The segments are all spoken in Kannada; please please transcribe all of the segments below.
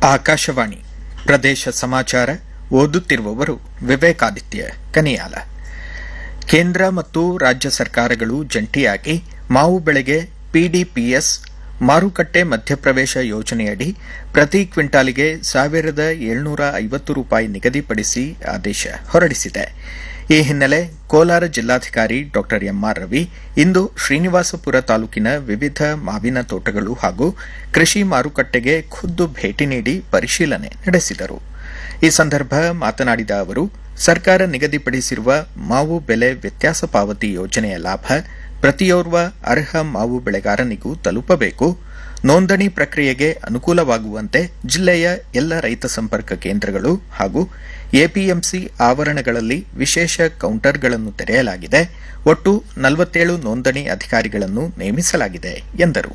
ಆಕಾಶವಾಣಿ ಪ್ರದೇಶ ಸಮಾಚಾರ ಓದುತ್ತಿರುವವರು ವಿವೇಕಾದಿತ್ಯ ಕನಿಯಾಲ ಕೇಂದ್ರ ಮತ್ತು ರಾಜ್ಯ ಸರ್ಕಾರಗಳು ಜಂಟಿಯಾಗಿ ಮಾವು ಬೆಳೆಗೆ ಪಿಡಿಪಿಎಸ್ ಮಾರುಕಟ್ಟೆ ಮಧ್ಯಪ್ರವೇಶ ಯೋಜನೆಯಡಿ ಪ್ರತಿ ಕ್ವಿಂಟಾಲಿಗೆ ಸಾವಿರದ ಏಳ್ನೂರ ಐವತ್ತು ರೂಪಾಯಿ ನಿಗದಿಪಡಿಸಿ ಆದೇಶ ಹೊರಡಿಸಿದೆ ಈ ಹಿನ್ನೆಲೆ ಕೋಲಾರ ಜಿಲ್ಲಾಧಿಕಾರಿ ಡಾ ಎಂಆರ್ ರವಿ ಇಂದು ಶ್ರೀನಿವಾಸಪುರ ತಾಲೂಕಿನ ವಿವಿಧ ಮಾವಿನ ತೋಟಗಳು ಹಾಗೂ ಕೃಷಿ ಮಾರುಕಟ್ಟೆಗೆ ಖುದ್ದು ಭೇಟಿ ನೀಡಿ ಪರಿಶೀಲನೆ ನಡೆಸಿದರು ಈ ಸಂದರ್ಭ ಮಾತನಾಡಿದ ಅವರು ಸರ್ಕಾರ ನಿಗದಿಪಡಿಸಿರುವ ಮಾವು ಬೆಲೆ ವ್ಯತ್ಯಾಸ ಪಾವತಿ ಯೋಜನೆಯ ಲಾಭ ಪ್ರತಿಯೋರ್ವ ಅರ್ಹ ಮಾವು ಬೆಳೆಗಾರನಿಗೂ ತಲುಪಬೇಕು ನೋಂದಣಿ ಪ್ರಕ್ರಿಯೆಗೆ ಅನುಕೂಲವಾಗುವಂತೆ ಜಿಲ್ಲೆಯ ಎಲ್ಲ ರೈತ ಸಂಪರ್ಕ ಕೇಂದ್ರಗಳು ಹಾಗೂ ಎಪಿಎಂಸಿ ಆವರಣಗಳಲ್ಲಿ ವಿಶೇಷ ಕೌಂಟರ್ಗಳನ್ನು ತೆರೆಯಲಾಗಿದೆ ಒಟ್ಟು ನಲವತ್ತೇಳು ನೋಂದಣಿ ಅಧಿಕಾರಿಗಳನ್ನು ನೇಮಿಸಲಾಗಿದೆ ಎಂದರು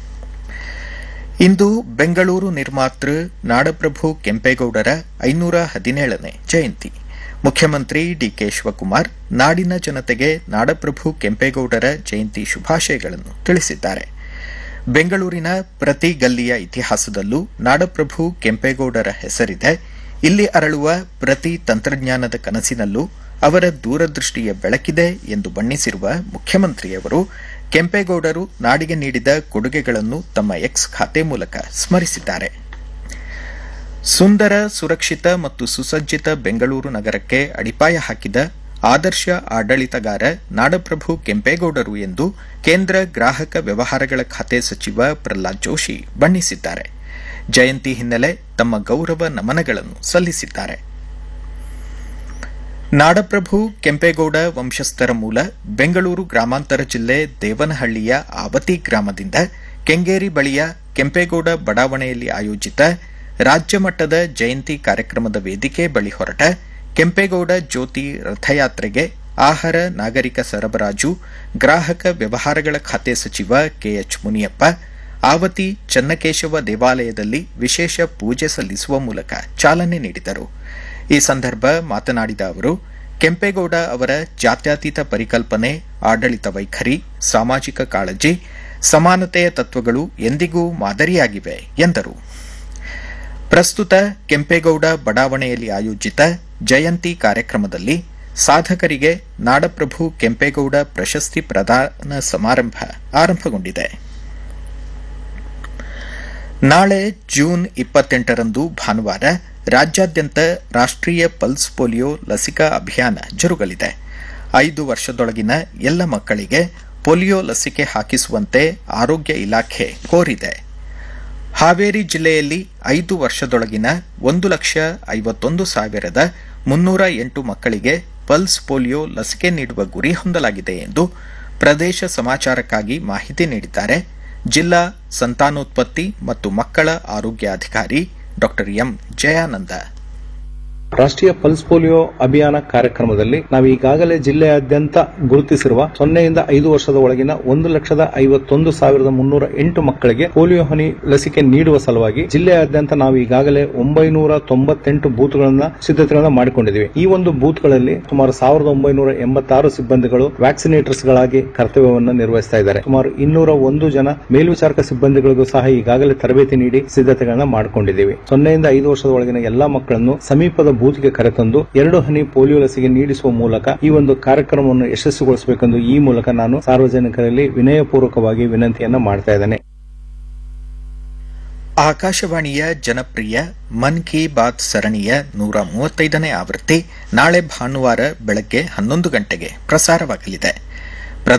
ಇಂದು ಬೆಂಗಳೂರು ನಿರ್ಮಾತೃ ನಾಡಪ್ರಭು ಕೆಂಪೇಗೌಡರ ಐನೂರ ಹದಿನೇಳನೇ ಜಯಂತಿ ಮುಖ್ಯಮಂತ್ರಿ ಡಿಕೆ ಶಿವಕುಮಾರ್ ನಾಡಿನ ಜನತೆಗೆ ನಾಡಪ್ರಭು ಕೆಂಪೇಗೌಡರ ಜಯಂತಿ ಶುಭಾಶಯಗಳನ್ನು ತಿಳಿಸಿದ್ದಾರೆ ಬೆಂಗಳೂರಿನ ಪ್ರತಿ ಗಲ್ಲಿಯ ಇತಿಹಾಸದಲ್ಲೂ ನಾಡಪ್ರಭು ಕೆಂಪೇಗೌಡರ ಹೆಸರಿದೆ ಇಲ್ಲಿ ಅರಳುವ ಪ್ರತಿ ತಂತ್ರಜ್ಞಾನದ ಕನಸಿನಲ್ಲೂ ಅವರ ದೂರದೃಷ್ಟಿಯ ಬೆಳಕಿದೆ ಎಂದು ಬಣ್ಣಿಸಿರುವ ಮುಖ್ಯಮಂತ್ರಿಯವರು ಕೆಂಪೇಗೌಡರು ನಾಡಿಗೆ ನೀಡಿದ ಕೊಡುಗೆಗಳನ್ನು ತಮ್ಮ ಎಕ್ಸ್ ಖಾತೆ ಮೂಲಕ ಸ್ಮರಿಸಿದ್ದಾರೆ ಸುಂದರ ಸುರಕ್ಷಿತ ಮತ್ತು ಸುಸಜ್ಜಿತ ಬೆಂಗಳೂರು ನಗರಕ್ಕೆ ಅಡಿಪಾಯ ಹಾಕಿದ ಆದರ್ಶ ಆಡಳಿತಗಾರ ನಾಡಪ್ರಭು ಕೆಂಪೇಗೌಡರು ಎಂದು ಕೇಂದ್ರ ಗ್ರಾಹಕ ವ್ಯವಹಾರಗಳ ಖಾತೆ ಸಚಿವ ಪ್ರಹ್ಲಾದ್ ಜೋಶಿ ಬಣ್ಣಿಸಿದ್ದಾರೆ ಜಯಂತಿ ಹಿನ್ನೆಲೆ ತಮ್ಮ ಗೌರವ ನಮನಗಳನ್ನು ಸಲ್ಲಿಸಿದ್ದಾರೆ ನಾಡಪ್ರಭು ಕೆಂಪೇಗೌಡ ವಂಶಸ್ಥರ ಮೂಲ ಬೆಂಗಳೂರು ಗ್ರಾಮಾಂತರ ಜಿಲ್ಲೆ ದೇವನಹಳ್ಳಿಯ ಆವತಿ ಗ್ರಾಮದಿಂದ ಕೆಂಗೇರಿ ಬಳಿಯ ಕೆಂಪೇಗೌಡ ಬಡಾವಣೆಯಲ್ಲಿ ಆಯೋಜಿತ ರಾಜ್ಯ ಮಟ್ಟದ ಜಯಂತಿ ಕಾರ್ಯಕ್ರಮದ ವೇದಿಕೆ ಬಳಿ ಹೊರಟ ಕೆಂಪೇಗೌಡ ಜ್ಯೋತಿ ರಥಯಾತ್ರೆಗೆ ಆಹಾರ ನಾಗರಿಕ ಸರಬರಾಜು ಗ್ರಾಹಕ ವ್ಯವಹಾರಗಳ ಖಾತೆ ಸಚಿವ ಕೆಎಚ್ ಮುನಿಯಪ್ಪ ಆವತಿ ಚನ್ನಕೇಶವ ದೇವಾಲಯದಲ್ಲಿ ವಿಶೇಷ ಪೂಜೆ ಸಲ್ಲಿಸುವ ಮೂಲಕ ಚಾಲನೆ ನೀಡಿದರು ಈ ಸಂದರ್ಭ ಮಾತನಾಡಿದ ಅವರು ಕೆಂಪೇಗೌಡ ಅವರ ಜಾತ್ಯತೀತ ಪರಿಕಲ್ಪನೆ ಆಡಳಿತ ವೈಖರಿ ಸಾಮಾಜಿಕ ಕಾಳಜಿ ಸಮಾನತೆಯ ತತ್ವಗಳು ಎಂದಿಗೂ ಮಾದರಿಯಾಗಿವೆ ಎಂದರು ಪ್ರಸ್ತುತ ಕೆಂಪೇಗೌಡ ಬಡಾವಣೆಯಲ್ಲಿ ಆಯೋಜಿತ ಜಯಂತಿ ಕಾರ್ಯಕ್ರಮದಲ್ಲಿ ಸಾಧಕರಿಗೆ ನಾಡಪ್ರಭು ಕೆಂಪೇಗೌಡ ಪ್ರಶಸ್ತಿ ಪ್ರದಾನ ಸಮಾರಂಭ ಆರಂಭಗೊಂಡಿದೆ ನಾಳೆ ಜೂನ್ ಇಪ್ಪತ್ತೆಂಟರಂದು ಭಾನುವಾರ ರಾಜ್ಯಾದ್ಯಂತ ರಾಷ್ಟೀಯ ಪಲ್ಸ್ ಪೋಲಿಯೋ ಲಸಿಕಾ ಅಭಿಯಾನ ಜರುಗಲಿದೆ ಐದು ವರ್ಷದೊಳಗಿನ ಎಲ್ಲ ಮಕ್ಕಳಿಗೆ ಪೋಲಿಯೋ ಲಸಿಕೆ ಹಾಕಿಸುವಂತೆ ಆರೋಗ್ಯ ಇಲಾಖೆ ಕೋರಿದೆ ಹಾವೇರಿ ಜಿಲ್ಲೆಯಲ್ಲಿ ಐದು ವರ್ಷದೊಳಗಿನ ಒಂದು ಲಕ್ಷ ಐವತ್ತೊಂದು ಸಾವಿರದ ಮುನ್ನೂರ ಎಂಟು ಮಕ್ಕಳಿಗೆ ಪಲ್ಸ್ ಪೋಲಿಯೋ ಲಸಿಕೆ ನೀಡುವ ಗುರಿ ಹೊಂದಲಾಗಿದೆ ಎಂದು ಪ್ರದೇಶ ಸಮಾಚಾರಕ್ಕಾಗಿ ಮಾಹಿತಿ ನೀಡಿದ್ದಾರೆ ಜಿಲ್ಲಾ ಸಂತಾನೋತ್ಪತ್ತಿ ಮತ್ತು ಮಕ್ಕಳ ಆರೋಗ್ಯಾಧಿಕಾರಿ ಡಾ ಎಂ ಜಯಾನಂದ ರಾಷ್ಟ್ರೀಯ ಪಲ್ಸ್ ಪೋಲಿಯೋ ಅಭಿಯಾನ ಕಾರ್ಯಕ್ರಮದಲ್ಲಿ ನಾವು ಈಗಾಗಲೇ ಜಿಲ್ಲೆಯಾದ್ಯಂತ ಗುರುತಿಸಿರುವ ಸೊನ್ನೆಯಿಂದ ಐದು ವರ್ಷದ ಒಳಗಿನ ಒಂದು ಲಕ್ಷದ ಐವತ್ತೊಂದು ಸಾವಿರದ ಮುನ್ನೂರ ಎಂಟು ಮಕ್ಕಳಿಗೆ ಪೋಲಿಯೋ ಹನಿ ಲಸಿಕೆ ನೀಡುವ ಸಲುವಾಗಿ ಜಿಲ್ಲೆಯಾದ್ಯಂತ ನಾವು ಈಗಾಗಲೇ ಒಂಬೈನೂರ ತೊಂಬತ್ತೆಂಟು ಬೂತ್ಗಳನ್ನ ಸಿದ್ಧತೆಗಳನ್ನ ಮಾಡಿಕೊಂಡಿದ್ದೀವಿ ಈ ಒಂದು ಬೂತ್ಗಳಲ್ಲಿ ಸುಮಾರು ಸಾವಿರದ ಒಂಬೈನೂರ ಎಂಬತ್ತಾರು ಸಿಬ್ಬಂದಿಗಳು ವ್ಯಾಕ್ಸಿನೇಟರ್ಸ್ ಗಳಾಗಿ ಕರ್ತವ್ಯವನ್ನು ನಿರ್ವಹಿಸ್ತಾ ಇದ್ದಾರೆ ಸುಮಾರು ಇನ್ನೂರ ಒಂದು ಜನ ಮೇಲ್ವಿಚಾರಕ ಸಿಬ್ಬಂದಿಗಳಿಗೂ ಸಹ ಈಗಾಗಲೇ ತರಬೇತಿ ನೀಡಿ ಸಿದ್ಧತೆಗಳನ್ನ ಮಾಡಿಕೊಂಡಿದ್ದೀವಿ ಸೊನ್ನೆಯಿಂದ ಐದು ವರ್ಷದ ಒಳಗಿನ ಎಲ್ಲಾ ಮಕ್ಕಳನ್ನು ಸಮೀಪದ ಬೂತ್ಗೆ ಕರೆತಂದು ಎರಡು ಹನಿ ಪೋಲಿಯೋ ಲಸಿಕೆ ನೀಡಿಸುವ ಮೂಲಕ ಈ ಒಂದು ಕಾರ್ಯಕ್ರಮವನ್ನು ಯಶಸ್ವಿಗೊಳಿಸಬೇಕೆಂದು ಈ ಮೂಲಕ ನಾನು ಸಾರ್ವಜನಿಕರಲ್ಲಿ ವಿನಯಪೂರ್ವಕವಾಗಿ ವಿನಂತಿಯನ್ನ ಮಾಡ್ತಾ ಇದ್ದೇನೆ ಆಕಾಶವಾಣಿಯ ಜನಪ್ರಿಯ ಮನ್ ಕಿ ಬಾತ್ ಸರಣಿಯ ನೂರ ಮೂವತ್ತೈದನೇ ಆವೃತ್ತಿ ನಾಳೆ ಭಾನುವಾರ ಬೆಳಗ್ಗೆ ಹನ್ನೊಂದು ಗಂಟೆಗೆ ಪ್ರಸಾರವಾಗಲಿದೆ